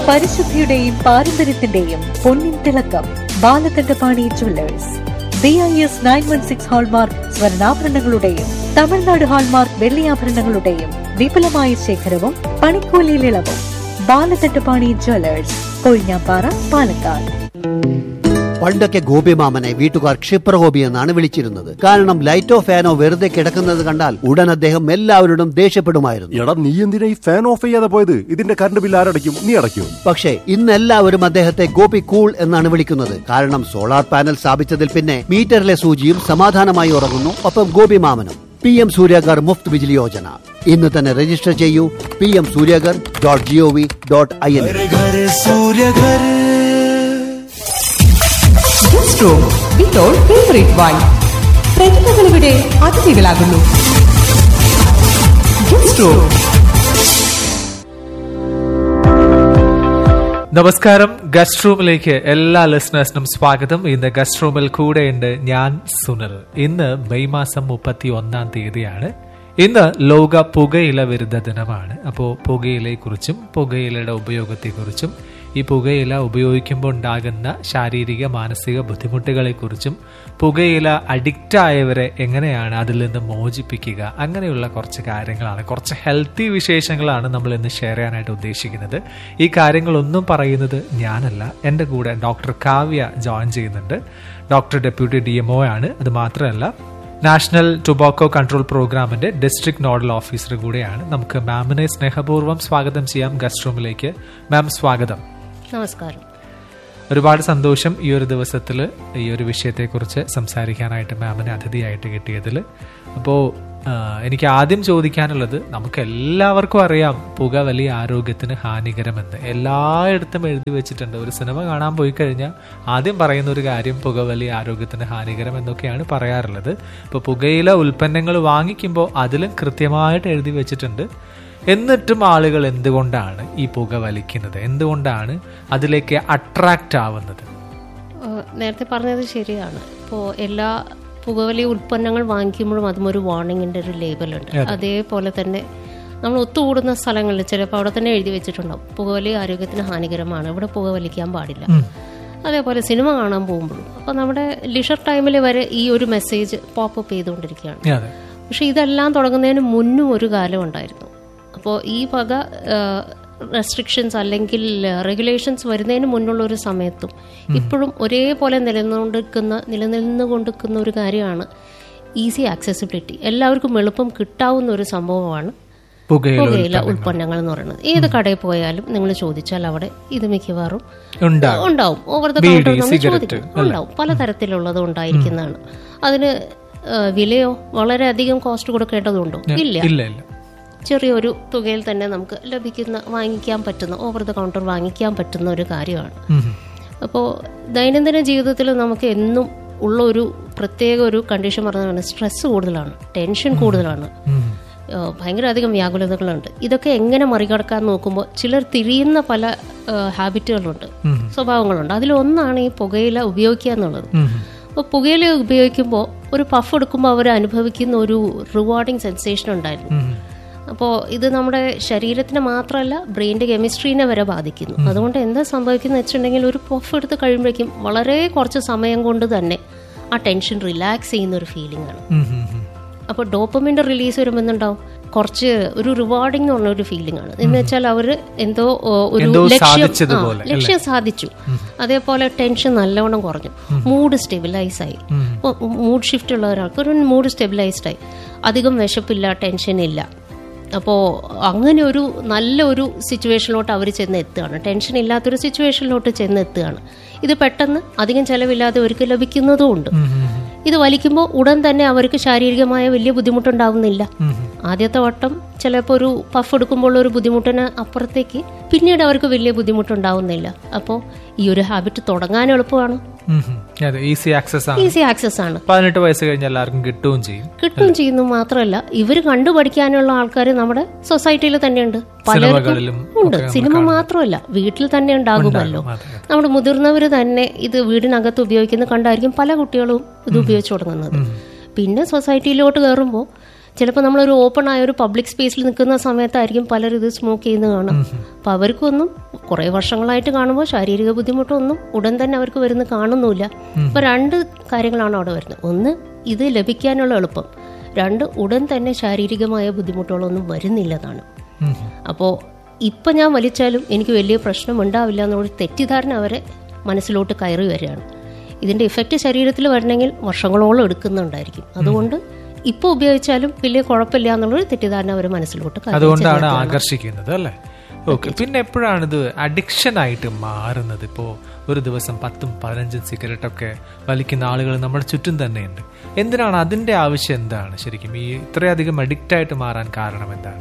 പരിശുദ്ധിയുടെയും പാരമ്പര്യത്തിന്റെയും പൊന്നിൻ തിളക്കം Balakantapani jewellers B I S nine one six hallmark സ്വർണ്ണാഭരണങ്ങളുടെയും തമിഴ്നാട് ഹാൾമാർക്ക് വെള്ളിയാഭരണങ്ങളുടെയും വിപുലമായ ശേഖരവും പണിക്കൂലിയിൽ ഇളവും ബാലകണ്ഠപാണി ജുവല്ലേഴ്സ് കൊഴിഞ്ഞാപ്പാറ പാലക്കാട് പണ്ടൊക്കെ ഗോപിമാമനെ വീട്ടുകാർ ക്ഷിപ്രഗോപി എന്നാണ് വിളിച്ചിരുന്നത് കാരണം ലൈറ്റോ ഫാനോ വെറുതെ കിടക്കുന്നത് കണ്ടാൽ ഉടൻ അദ്ദേഹം എല്ലാവരോടും ദേഷ്യപ്പെടുമായിരുന്നു എടാ നീ എന്തിനാ ഈ ഫാൻ ഓഫ് ചെയ്യാതെ പോയത് ഇതിന്റെ കറണ്ട് ബില്ല് ആരടയ്ക്കും നീ അടയ്ക്കും പക്ഷേ ഇന്ന് എല്ലാവരും അദ്ദേഹത്തെ ഗോപി കൂൾ എന്നാണ് വിളിക്കുന്നത് കാരണം സോളാർ പാനൽ സ്ഥാപിച്ചതിൽ പിന്നെ മീറ്ററിലെ സൂചിയും സമാധാനമായി ഉറങ്ങുന്നു ഒപ്പം ഗോപിമാമനും പി എം സൂര്യാഗർ മുഫ്ത് ബിജിലി യോജന ഇന്ന് തന്നെ രജിസ്റ്റർ ചെയ്യൂ P M Suryaghar dot G O V dot I N guest room with all favourite wine പ്രതിഭകളിവിടെ അതിഥികളാകുന്നു ഗസ്റ്റ് റൂം നമസ്കാരം ഗസ്റ്റ് റൂമിലേക്ക് എല്ലാ ലിസണേഴ്സിനും സ്വാഗതം ഇന്ന് ഗസ്റ്റ് റൂമിൽ കൂടെയുണ്ട് ഞാൻ സുനിൽ ഇന്ന് മെയ് മാസം മുപ്പത്തി ഒന്നാം തീയതിയാണ് ഇന്ന് ലോക പുകയില വിരുദ്ധ ദിനമാണ് അപ്പോൾ പുകയിലയെക്കുറിച്ചും പുകയിലയുടെ ഉപയോഗത്തെക്കുറിച്ചും ഈ പുകയില ഉപയോഗിക്കുമ്പോൾ ഉണ്ടാകുന്ന ശാരീരിക മാനസിക ബുദ്ധിമുട്ടുകളെക്കുറിച്ചും പുകയില അഡിക്റ്റ് ആയവരെ എങ്ങനെയാണ് അതിൽ നിന്ന് മോചിപ്പിക്കുക അങ്ങനെയുള്ള കുറച്ച് കാര്യങ്ങളാണ് കുറച്ച് ഹെൽത്തി വിശേഷങ്ങളാണ് നമ്മൾ ഇന്ന് ഷെയർ ചെയ്യാനായിട്ട് ഉദ്ദേശിക്കുന്നത് ഈ കാര്യങ്ങളൊന്നും പറയുന്നത് ഞാനല്ല എൻ്റെ കൂടെ ഡോക്ടർ കാവ്യ ജോയിൻ ചെയ്യുന്നുണ്ട് doctor deputy D M O ആണ് അത് മാത്രമല്ല നാഷണൽ ടുബാക്കോ കൺട്രോൾ പ്രോഗ്രാമിന്റെ ഡിസ്ട്രിക്ട് നോഡൽ ഓഫീസർ കൂടെയാണ് നമുക്ക് മാമിനെ സ്നേഹപൂർവ്വം സ്വാഗതം ചെയ്യാം ഗസ്റ്റ് റൂമിലേക്ക് മാം സ്വാഗതം നമസ്കാരം ഒരുപാട് സന്തോഷം ഈ ഒരു ദിവസത്തിൽ ഈ ഒരു വിഷയത്തെക്കുറിച്ച് സംസാരിക്കാനായിട്ട് മാമിനെ അതിഥിയായിട്ട് കിട്ടിയതിൽ അപ്പോൾ എനിക്ക് ആദ്യം ചോദിക്കാനുള്ളത് നമുക്ക് എല്ലാവർക്കും അറിയാം പുക വലിയ ആരോഗ്യത്തിന് ഹാനികരമെന്ന് എല്ലായിടത്തും എഴുതി വെച്ചിട്ടുണ്ട് ഒരു സിനിമ കാണാൻ പോയി കഴിഞ്ഞാൽ ആദ്യം പറയുന്ന ഒരു കാര്യം പുക വലിയ ആരോഗ്യത്തിന് ഹാനികരം എന്നൊക്കെയാണ് പറയാറുള്ളത് ഇപ്പോൾ പുകയില ഉൽപ്പന്നങ്ങൾ വാങ്ങിക്കുമ്പോൾ അതിലും കൃത്യമായിട്ട് എഴുതി വെച്ചിട്ടുണ്ട് എന്നിട്ടും ആളുകൾ എന്തുകൊണ്ടാണ് ഈ പുക വലിക്കുന്നത് എന്തുകൊണ്ടാണ് അതിലേക്ക് അട്രാക്റ്റ് ആവുന്നത് ഏഹ് നേരത്തെ പറഞ്ഞത് ശരിയാണ് ഇപ്പോൾ എല്ലാ പുകവലി ഉൽപ്പന്നങ്ങൾ വാങ്ങിക്കുമ്പോഴും അതും ഒരു വാർണിങ്ങിൻ്റെ ഒരു ലേബലുണ്ട് അതേപോലെ തന്നെ നമ്മൾ ഒത്തുകൂടുന്ന സ്ഥലങ്ങളിൽ ചിലപ്പോൾ അവിടെ തന്നെ എഴുതി വെച്ചിട്ടുണ്ടാവും പുകവലി ആരോഗ്യത്തിന് ഹാനികരമാണ് ഇവിടെ പുകവലിക്കാൻ പാടില്ല അതേപോലെ സിനിമ കാണാൻ പോകുമ്പോഴും അപ്പോൾ നമ്മുടെ ലിഷർ ടൈമിൽ വരെ ഈ ഒരു മെസ്സേജ് പോപ്പപ്പ് ചെയ്തുകൊണ്ടിരിക്കുകയാണ് അതെ പക്ഷെ ഇതെല്ലാം തുടങ്ങുന്നതിന് മുന്നും ഒരു കാലം ഉണ്ടായിരുന്നു അപ്പോൾ ഈ വക റെസ്ട്രിക്ഷൻസ് അല്ലെങ്കിൽ റെഗുലേഷൻസ് വരുന്നതിന് മുന്നുള്ള ഒരു സമയത്തും ഇപ്പോഴും ഒരേപോലെ നിലനിന്നുകൊണ്ടിരിക്കുന്ന നിലനിന്നുകൊണ്ടിരിക്കുന്ന ഒരു കാര്യമാണ് ഈസി ആക്സസിബിലിറ്റി എല്ലാവർക്കും എളുപ്പം കിട്ടാവുന്ന ഒരു സംഭവമാണ് പുകയില പുകയില ഉൽപ്പന്നങ്ങൾ എന്ന് പറയുന്നത് ഏത് കടയിൽ പോയാലും നിങ്ങൾ ചോദിച്ചാൽ അവിടെ ഇത് മിക്കവാറും ഉണ്ടാകും ഉണ്ടാവും ഓവർ ദ ബീഡി, കൗണ്ടർ നമ്മൾ സിഗരറ്റ്, ചോദിക്കും ഉണ്ടാവും പലതരത്തിലുള്ളത് ഉണ്ടായിരിക്കുന്നതാണ് അതിന് ആ, വിലയോ വളരെയധികം കോസ്റ്റ് കൊടുക്കേണ്ടതുണ്ടോ ഇല്ല ഇല്ല ഇല്ല ചെറിയൊരു തുകയിൽ തന്നെ നമുക്ക് ലഭിക്കുന്ന വാങ്ങിക്കാൻ പറ്റുന്ന ഓവർ ദ കൗണ്ടർ വാങ്ങിക്കാൻ പറ്റുന്ന ഒരു കാര്യമാണ് ഉം. അപ്പോൾ ദൈനംദിന ജീവിതത്തിൽ നമുക്ക് എന്നും ഉള്ള ഒരു പ്രത്യേക ഒരു കണ്ടീഷൻ പറഞ്ഞതാണ് സ്ട്രെസ് കൂടുതലാണ് ടെൻഷൻ കൂടുതലാണ് ഉം. ഏഹ് ഭയങ്കര അധികം വ്യാകുലതകളുണ്ട് ഇതൊക്കെ എങ്ങനെ മറികടക്കാൻ നോക്കുമ്പോൾ ചിലർ തിരിയുന്ന പല ഏഹ് ഹാബിറ്റുകളുണ്ട് ഉം. സ്വഭാവങ്ങളുണ്ട് അതിലൊന്നാണ് ഈ പുകയില ഉപയോഗിക്കുക എന്നുള്ളത് ഉം. അപ്പോൾ പുകയില ഉപയോഗിക്കുമ്പോൾ ഒരു പഫ് എടുക്കുമ്പോൾ അവർ അനുഭവിക്കുന്ന ഒരു റിവാർഡിങ് സെൻസേഷൻ ഉണ്ടായിരുന്നു ഉം. അപ്പോൾ ഇത് നമ്മുടെ ശരീരത്തിന് മാത്രമല്ല ബ്രെയിൻ്റെ കെമിസ്ട്രീനെ വരെ ബാധിക്കുന്നു അതുകൊണ്ട് എന്താ സംഭവിക്കുന്നത് വെച്ചിട്ടുണ്ടെങ്കിൽ ഒരു പഫ് എടുത്ത് കഴിയുമ്പോഴേക്കും വളരെ കുറച്ച് സമയം കൊണ്ട് തന്നെ ആ ടെൻഷൻ റിലാക്സ് ചെയ്യുന്ന ഒരു ഫീലിംഗ് ആണ് ഉം. ഉം. ഉം. അപ്പോൾ ഡോപ്പമിൻ്റെ റിലീസ് വരുമ്പോൾ എന്തുണ്ടാവും കുറച്ച് ഒരു റിവാർഡിംഗ് എന്ന് പറഞ്ഞ ഒരു ഫീലിംഗ് ആണ് എന്ന് വെച്ചാൽ അവർ എന്തോ ഓ, ഒരു എന്തോ ലക്ഷ്യം ആ, സാധിച്ചതുപോലെ, ലക്ഷ്യം സാധിച്ചു അതേപോലെ ടെൻഷൻ നല്ലവണ്ണം കുറഞ്ഞു മൂഡ് സ്റ്റെബിലൈസ് ആയി അപ്പോൾ മൂഡ് ഷിഫ്റ്റ് ഉള്ള ഒരാൾക്ക് ഒരു മൂഡ് സ്റ്റെബിലൈസ്ഡ് ആയി അധികം വിശപ്പില്ല ടെൻഷൻ ഇല്ല അപ്പോൾ അങ്ങനെ ഒരു നല്ല ഒരു സിറ്റുവേഷനിലോട്ട് അവർ ചെന്ന് എത്തുകയാണ് ടെൻഷൻ ഇല്ലാത്തൊരു സിറ്റുവേഷനിലോട്ട് ചെന്ന് എത്തുകയാണ് ഇത് പെട്ടെന്ന് അധികം ചെലവില്ലാതെ അവർക്ക് ലഭിക്കുന്നതുമുണ്ട് ഇത് വലിക്കുമ്പോൾ ഉടൻ തന്നെ അവർക്ക് ശാരീരികമായ വലിയ ബുദ്ധിമുട്ടുണ്ടാവുന്നില്ല ആദ്യത്തെ വട്ടം ചിലപ്പോൾ ഒരു പഫ് എടുക്കുമ്പോൾ ഒരു ബുദ്ധിമുട്ടിന് അപ്പുറത്തേക്ക് പിന്നീട് അവർക്ക് വലിയ ബുദ്ധിമുട്ടുണ്ടാവുന്നില്ല അപ്പോൾ ഈ ഒരു ഹാബിറ്റ് തുടങ്ങാൻ എളുപ്പമാണ് ഉം. ഉം. അതെ ഈസി ആക്സസ് ആണ് ഈസി ആക്സസ് ആണ് പതിനെട്ട് വയസ്സ് കഴിഞ്ഞ എല്ലാവർക്കും കിട്ടുകയും ചെയ്യും കിട്ടുകയും ചെയ്യുന്നു മാത്രമല്ല ഇവർ കണ്ടുപഠിക്കാനുള്ള ആൾക്കാർ നമ്മുടെ സൊസൈറ്റിയിൽ തന്നെയുണ്ട് സിനിമകളിലും ഉണ്ട് സിനിമ മാത്രമല്ല വീട്ടിൽ തന്നെ ഉണ്ടാകുമല്ലോ അതെ, നമ്മുടെ മുതിർന്നവർ തന്നെ ഇത് വീടിനകത്ത് ഉപയോഗിക്കുന്ന കണ്ടായിരിക്കും പല കുട്ടികളും ഇത് ഉപയോഗിച്ചു തുടങ്ങുന്നത് പിന്നെ സൊസൈറ്റിയിലോട്ട് കയറുമ്പോൾ ചിലപ്പോൾ നമ്മളൊരു ഓപ്പൺ ആയ ഒരു പബ്ലിക് സ്പേസിൽ നിൽക്കുന്ന സമയത്തായിരിക്കും പലരും ഇത് സ്മോക്ക് ചെയ്യുന്നത് കാണാം അപ്പം അവർക്കൊന്നും കുറേ വർഷങ്ങളായിട്ട് കാണുമ്പോൾ ശാരീരിക ബുദ്ധിമുട്ടൊന്നും ഉടൻ തന്നെ അവർക്ക് വരുന്ന കാണുന്നില്ല അപ്പം രണ്ട് കാര്യങ്ങളാണ് അവിടെ വരുന്നത് ഒന്ന് ഇത് ലഭിക്കാനുള്ള എളുപ്പം രണ്ട് ഉടൻ തന്നെ ശാരീരികമായ ബുദ്ധിമുട്ടുകളൊന്നും വരുന്നില്ലതാണ് അപ്പോൾ ഇപ്പം ഞാൻ വലിച്ചാലും എനിക്ക് വലിയ പ്രശ്നം ഉണ്ടാവില്ല എന്നുള്ളൊരു തെറ്റിദ്ധാരണ അവരെ മനസ്സിലോട്ട് കയറി വരികയാണ് ഇതിൻ്റെ ഇഫക്റ്റ് ശരീരത്തിൽ വരണമെങ്കിൽ വർഷങ്ങളോളം എടുക്കുന്നുണ്ടായിരിക്കും അതുകൊണ്ട് ഇപ്പോൾ ഉപയോഗിച്ചാലും വലിയ കുഴപ്പമില്ല എന്നുള്ളൊരു തെറ്റിദ്ധാരണ അവർ മനസ്സിലോട്ട് കയറി അതുകൊണ്ടാണ് ചെന്നിട്ടാണ്. ആകർഷിക്കുന്നത് അല്ലേ ഓക്കെ പിന്നെ എപ്പോഴാണ് ഇത് അഡിക്ഷൻ ആയിട്ട് മാറുന്നത് ഇപ്പോൾ ഒരു ദിവസം പത്തും പതിനഞ്ചും സിഗരറ്റ് ഒക്കെ വലിക്കുന്ന ആളുകൾ നമ്മുടെ ചുറ്റും തന്നെയുണ്ട് എന്തിനാണ് അതിന്റെ ആവശ്യം എന്താണ് ശരിക്കും ഈ ഇത്രയധികം അഡിക്റ്റ് ആയിട്ട് മാറാൻ കാരണം എന്താണ്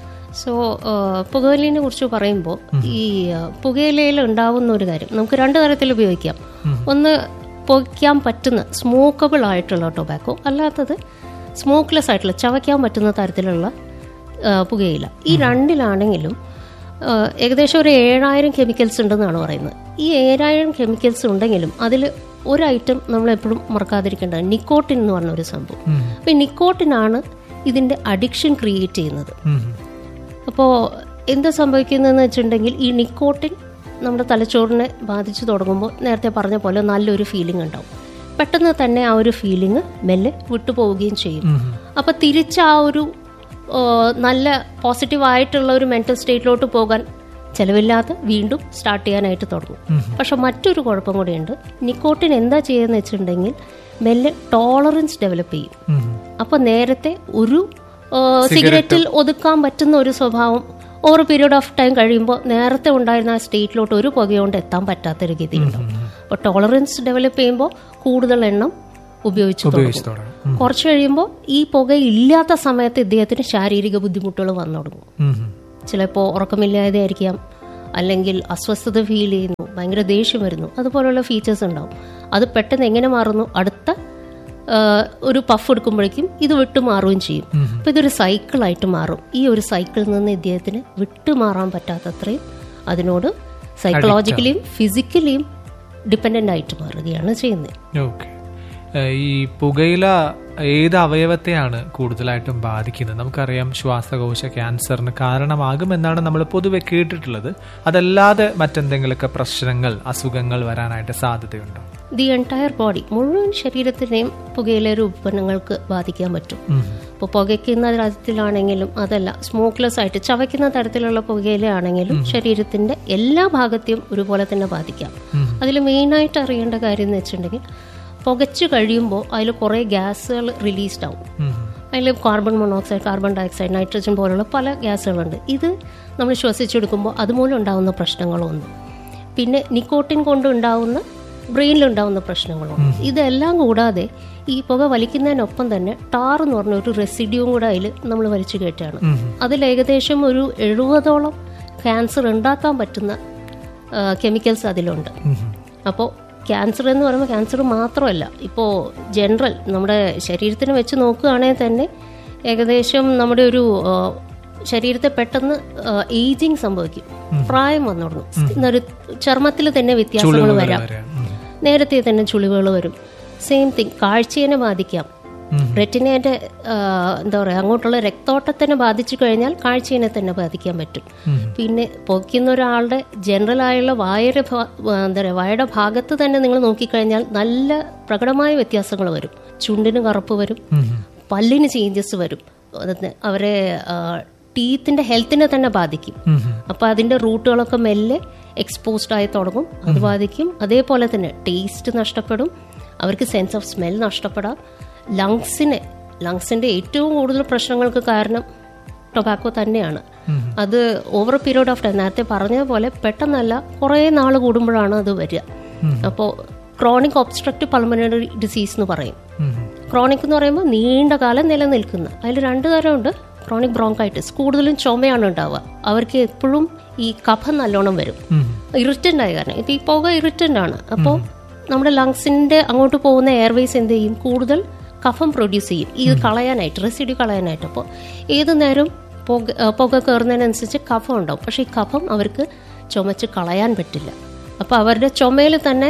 സോ പുകവലിനെ കുറിച്ച് പറയുമ്പോൾ ഈ ആ, പുകയിലയിൽ ഉണ്ടാവുന്ന ഒരു കാര്യം നമുക്ക് രണ്ട് തരത്തിൽ ഉപയോഗിക്കാം ഒന്ന് പുകയ്ക്കാൻ പറ്റുന്ന സ്മോക്കബിൾ ആയിട്ടുള്ള ടൊബാക്കോ അല്ലാത്തത് സ്മോക്ക്ലെസ് ആയിട്ടുള്ള ചവയ്ക്കാൻ പറ്റുന്ന തരത്തിലുള്ള ആ, പുകയില ഈ രണ്ടിലാണെങ്കിലും ആ, ഏകദേശം ഒരു ഏഴായിരം കെമിക്കൽസ് ഉണ്ടെന്നാണ് പറയുന്നത് ഈ ഏഴായിരം കെമിക്കൽസ് ഉണ്ടെങ്കിലും അതിൽ ഒരു ഐറ്റം നമ്മൾ എപ്പോഴും മറക്കാതിരിക്കേണ്ടത് നിക്കോട്ടിൻ എന്ന് പറഞ്ഞ ഒരു സംഭവം അപ്പം ഈ നിക്കോട്ടിനാണ് ഇതിൻ്റെ അഡിക്ഷൻ ക്രിയേറ്റ് ചെയ്യുന്നത് ഉം. അപ്പോൾ എന്താ സംഭവിക്കുന്നതെന്ന് വെച്ചിട്ടുണ്ടെങ്കിൽ ഈ നിക്കോട്ടിൻ നമ്മുടെ തലച്ചോറിനെ ബാധിച്ചു തുടങ്ങുമ്പോൾ നേരത്തെ പറഞ്ഞ പോലെ നല്ലൊരു ഫീലിംഗ് ഉണ്ടാവും പെട്ടെന്ന് തന്നെ ആ ഒരു ഫീലിംഗ് മെല്ലെ വിട്ടുപോവുകയും ചെയ്യും അപ്പോൾ തിരിച്ച് ആ ഒരു ആ, നല്ല പോസിറ്റീവായിട്ടുള്ള ഒരു മെൻറ്റൽ സ്റ്റേറ്റിലോട്ട് പോകാൻ ചിലവില്ലാതെ വീണ്ടും സ്റ്റാർട്ട് ചെയ്യാനായിട്ട് തുടങ്ങും പക്ഷെ മറ്റൊരു കുഴപ്പം കൂടിയുണ്ട് നിക്കോട്ടിൻ എന്താ ചെയ്യുന്നത് വെച്ചിട്ടുണ്ടെങ്കിൽ മെല്ലെ ടോളറൻസ് ഡെവലപ്പ് ചെയ്യും അപ്പോൾ നേരത്തെ ഒരു ആ, സിഗരറ്റിൽ ഒതുക്കാൻ പറ്റുന്ന ഒരു സ്വഭാവം ഓവർ പീരീഡ് ഓഫ് ടൈം കഴിയുമ്പോൾ നേരത്തെ ഉണ്ടായിരുന്ന ആ സ്റ്റേറ്റിലോട്ട് ഒരു പുകയോണ്ട് എത്താൻ പറ്റാത്തൊരു ഗതിയുണ്ടാവും അപ്പോൾ ടോളറൻസ് ഡെവലപ്പ് ചെയ്യുമ്പോൾ കൂടുതൽ എണ്ണം ഉപയോഗിച്ചു ഉപയോഗിച്ച് തുടങ്ങും തുടങ്ങും കുറച്ച് കഴിയുമ്പോൾ ഈ പുക ഇല്ലാത്ത സമയത്ത് ഇദ്ദേഹത്തിന് ശാരീരിക ബുദ്ധിമുട്ടുകൾ വന്നു തുടങ്ങും ഉം. ഉം. ചിലപ്പോൾ ഉറക്കമില്ലാതെ ആയിരിക്കാം അല്ലെങ്കിൽ അസ്വസ്ഥത ഫീൽ ചെയ്യുന്നു ഭയങ്കര ദേഷ്യം വരുന്നു അതുപോലുള്ള ഫീച്ചേഴ്സ് ഉണ്ടാവും അത് പെട്ടെന്ന് എങ്ങനെ മാറുന്നു അടുത്ത ആ, ഒരു പഫ് എടുക്കുമ്പോഴേക്കും ഇത് വിട്ടു മാറുകയും ചെയ്യും അപ്പോൾ ഇതൊരു സൈക്കിളായിട്ട് മാറും ഈ ഒരു സൈക്കിളിൽ നിന്ന് ഇദ്ദേഹത്തിന് വിട്ടുമാറാൻ പറ്റാത്തത്രയും അതിനോട് സൈക്കോളജിക്കലിയും ഫിസിക്കലിയും ഡിപ്പെൻഡൻ്റ് ആയിട്ട് മാറുകയാണ് ചെയ്യുന്നത് ഓക്കെ ഏഹ് ഈ പുകയില ഏത് അവയവത്തെയാണ് കൂടുതലായിട്ടും ബാധിക്കുന്നത് നമുക്കറിയാം ശ്വാസകോശ ക്യാൻസറിന് കാരണമാകുമെന്നാണ് നമ്മൾ പൊതുവെ കേട്ടിട്ടുള്ളത് അതല്ലാതെ മറ്റെന്തെങ്കിലുമൊക്കെ പ്രശ്നങ്ങൾ അസുഖങ്ങൾ വരാനായിട്ട് സാധ്യതയുണ്ടോ ദി എൻറ്റയർ ബോഡി മുഴുവൻ ശരീരത്തിനെയും പുകയിലൊരു ഉൽപ്പന്നങ്ങൾക്ക് ബാധിക്കാൻ പറ്റും ഇപ്പോൾ പുകയ്ക്കുന്ന തരത്തിലാണെങ്കിലും അതല്ല സ്മോക്ക്ലെസ് ആയിട്ട് ചവയ്ക്കുന്ന തരത്തിലുള്ള പുകയിലാണെങ്കിലും ശരീരത്തിന്റെ എല്ലാ ഭാഗത്തെയും ഒരുപോലെ തന്നെ ബാധിക്കാം അതിൽ മെയിനായിട്ട് അറിയേണ്ട കാര്യം എന്ന് വെച്ചിട്ടുണ്ടെങ്കിൽ പുകച്ചു കഴിയുമ്പോൾ അതിൽ കുറേ ഗ്യാസുകൾ റിലീസ്ഡ് ആവും അതിൽ carbon monoxide carbon dioxide nitrogen പോലുള്ള പല ഗ്യാസുകളുണ്ട് ഇത് നമ്മൾ ശ്വസിച്ചെടുക്കുമ്പോൾ അതുമൂലം ഉണ്ടാകുന്ന പ്രശ്നങ്ങളൊന്നും പിന്നെ നിക്കോട്ടിൻ കൊണ്ടുണ്ടാവുന്ന ബ്രെയിനിലുണ്ടാവുന്ന പ്രശ്നങ്ങളുണ്ട് ഇതെല്ലാം കൂടാതെ ഈ പുക വലിക്കുന്നതിനൊപ്പം തന്നെ ടാർ എന്ന് പറഞ്ഞ ഒരു റെസിഡ്യൂവും കൂടെ അതിൽ നമ്മൾ വലിച്ചു കയറ്റാണ് അതിൽ ഏകദേശം ഒരു എഴുപതോളം ക്യാൻസർ ഉണ്ടാക്കാൻ പറ്റുന്ന കെമിക്കൽസ് അതിലുണ്ട് അപ്പോൾ ക്യാൻസർ എന്ന് പറയുമ്പോൾ ക്യാൻസർ മാത്രമല്ല ഇപ്പോൾ ജനറൽ നമ്മുടെ ശരീരത്തിന് വെച്ച് നോക്കുകയാണെങ്കിൽ തന്നെ ഏകദേശം നമ്മുടെ ഒരു ആ, ശരീരത്തെ പെട്ടെന്ന് ഏജിങ് സംഭവിക്കും പ്രായം വന്നു തുടങ്ങും ഒരു ചർമ്മത്തിൽ തന്നെ വ്യത്യാസങ്ങൾ വരാം നേരത്തെ തന്നെ ചുളിവുകൾ വരും സെയിം തിങ് കാഴ്ചയെ ബാധിക്കാം റെറ്റിനേന്റെ എന്താ പറയുക അങ്ങോട്ടുള്ള രക്തോട്ടത്തിനെ ബാധിച്ചു കഴിഞ്ഞാൽ കാഴ്ചയെ തന്നെ ബാധിക്കാൻ പറ്റും പിന്നെ പൊക്കുന്ന ഒരാളുടെ ജനറൽ ആയുള്ള വായയുടെ ഭാ- എന്താ പറയുക വായയുടെ ഭാഗത്ത് തന്നെ നിങ്ങൾ നോക്കിക്കഴിഞ്ഞാൽ നല്ല പ്രകടമായ വ്യത്യാസങ്ങൾ വരും ചുണ്ടിന് കറുപ്പ് വരും പല്ലിന് ചേഞ്ചസ് വരും അത് അവരെ ടീത്തിന്റെ ഹെൽത്തിനെ തന്നെ ബാധിക്കും അപ്പൊ അതിന്റെ റൂട്ടുകളൊക്കെ മെല്ലെ എക്സ്പോസ്ഡ് ആയി തുടങ്ങും അത് ബാധിക്കും അതേപോലെ തന്നെ ടേസ്റ്റ് നഷ്ടപ്പെടും അവർക്ക് സെൻസ് ഓഫ് സ്മെൽ നഷ്ടപ്പെടാം ലങ്സിനെ ലങ്സിന്റെ ഏറ്റവും കൂടുതൽ പ്രശ്നങ്ങൾക്ക് കാരണം ടൊബാക്കോ തന്നെയാണ് അത് ഓവർ പീരീഡ് ഓഫ് ടൈം നേരത്തെ പറഞ്ഞ പോലെ പെട്ടെന്നല്ല കുറേ നാൾ കൂടുമ്പോഴാണ് അത് വരിക അപ്പോൾ ക്രോണിക് ഒബ്സ്ട്രക്റ്റീവ് പൾമനറി ഡിസീസ് എന്ന് പറയും ക്രോണിക് എന്ന് പറയുമ്പോൾ നീണ്ട കാലം നിലനിൽക്കുന്ന അതിൽ രണ്ട് തരമുണ്ട് ക്രോണിക് ബ്രോങ്കൈറ്റിസ് കൂടുതലും ചുമയാണ് ഉണ്ടാവുക അവർക്ക് എപ്പോഴും ഈ കഫം നല്ലോണം വരും ഇറിറ്റൻ്റ് ആയ കാരണം ഇത് ഈ പുക ഇറിറ്റൻ്റ് ആണ് അപ്പോൾ നമ്മുടെ ലങ്സിന്റെ അങ്ങോട്ട് പോകുന്ന എയർവേസ് എന്ത് ചെയ്യും കൂടുതൽ കഫം പ്രൊഡ്യൂസ് ചെയ്യും ഇത് കളയാനായിട്ട് റെസിഡ്യൂ കളയാനായിട്ട് അപ്പോൾ ഏത് നേരം പുക ആ, പുക കയറുന്നതിനനുസരിച്ച് കഫം ഉണ്ടാവും പക്ഷേ ഈ കഫം അവർക്ക് ചുമച്ച് കളയാൻ പറ്റില്ല അപ്പോൾ അവരുടെ ചുമയിൽ തന്നെ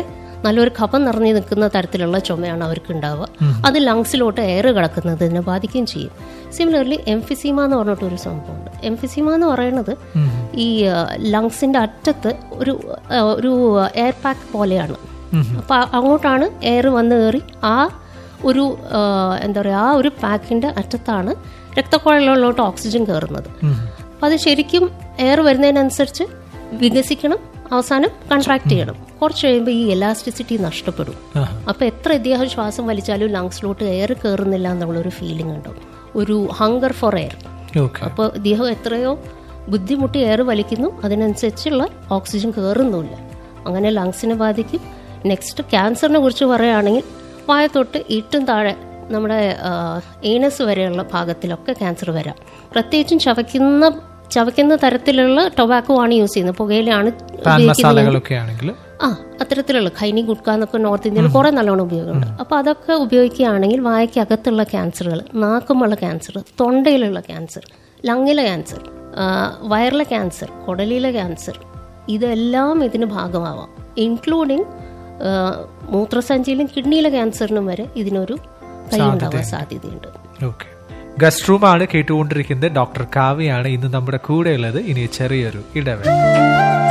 നല്ലൊരു കഫം നിറഞ്ഞു നിൽക്കുന്ന തരത്തിലുള്ള ചുമയാണ് അവർക്ക് ഉണ്ടാവുക അത് ലങ്സിലോട്ട് എയർ കിടക്കുന്നതിനെ ബാധിക്കുകയും ചെയ്യും സിമിലർലി എംഫിസീമ എന്ന് പറഞ്ഞിട്ടൊരു സംഭവമുണ്ട് എംഫിസീമ എന്ന് പറയുന്നത് ഈ ലങ്സിന്റെ അറ്റത്ത് ഒരു ആ, ഒരു എയർ പാക്ക് പോലെയാണ് അപ്പൊ ആ- അങ്ങോട്ടാണ് എയർ വന്ന് കയറി ആ ഒരു ആ, എന്താ പറയുക ആ ഒരു പാക്കിന്റെ അറ്റത്താണ് രക്തക്കുഴലിലോട്ട് ഓക്സിജൻ കയറുന്നത് അപ്പൊ അത് ശരിക്കും എയർ വരുന്നതിനനുസരിച്ച് വികസിക്കണം അവസാനം കൺട്രാക്ട് ചെയ്യണം കുറച്ച് കഴിയുമ്പോൾ ഈ എലാസ്റ്റിസിറ്റി നഷ്ടപ്പെടും അപ്പൊ എത്ര ഇദ്ദേഹം ശ്വാസം വലിച്ചാലും ലങ്സിലോട്ട് എയർ കയറുന്നില്ല എന്നുള്ളൊരു ഫീലിംഗ് ഉണ്ടാവും ഒരു ഹങ്കർ ഫോർ എയർ ഓക്കെ അപ്പോൾ ഇദ്ദേഹം എത്രയോ ബുദ്ധിമുട്ടി എയർ വലിക്കുന്നു അതിനനുസരിച്ചുള്ള ഓക്സിജൻ കയറുന്നുമില്ല അങ്ങനെ ലങ്സിനെ ബാധിക്കും നെക്സ്റ്റ് ക്യാൻസറിനെ കുറിച്ച് പറയുകയാണെങ്കിൽ വായ തൊട്ട് ഇട്ടും താഴെ നമ്മുടെ ഏനസ് വരെയുള്ള ഭാഗത്തിലൊക്കെ ക്യാൻസർ വരാം പ്രത്യേകിച്ചും ചവയ്ക്കുന്ന ചവയ്ക്കുന്ന തരത്തിലുള്ള ടൊബാക്കോ ആണ് യൂസ് ചെയ്യുന്നത് പുകയിലാണ് പാൻ ഉപയോഗിക്കുന്നത് മസാലകളൊക്കെ ആണെങ്കിൽ ആ അത്തരത്തിലുള്ള ഖൈനി ഗുഡ്ക എന്നൊക്കെ നോർത്ത് ഇന്ത്യയിൽ കുറെ നല്ലോണം ഉപയോഗമുണ്ട് അപ്പോൾ അതൊക്കെ ഉപയോഗിക്കുകയാണെങ്കിൽ വായയ്ക്കകത്തുള്ള ക്യാൻസറുകൾ നാക്കുമുള്ള ക്യാൻസർ തൊണ്ടയിലുള്ള ക്യാൻസർ ലങ്ങിലെ ക്യാൻസർ ആ, വയറിലെ ക്യാൻസർ കുടലിലെ ക്യാൻസർ ഇതെല്ലാം ഇതിന് ഭാഗമാവാം ഇൻക്ലൂഡിങ് മൂത്രസഞ്ചിയിലും കിഡ്നിയിലെ ക്യാൻസറിനും വരെ ഇതിനൊരു കൈ ഉണ്ടാവാൻ സാധ്യതയുണ്ട് ഓക്കെ ഗസ്റ്റ് റൂമാണ് കേട്ടുകൊണ്ടിരിക്കുന്നത് ഡോക്ടർ കാവ്യാണ് ഇന്ന് നമ്മുടെ കൂടെയുള്ളത് ഇനി ചെറിയൊരു ഇടവേള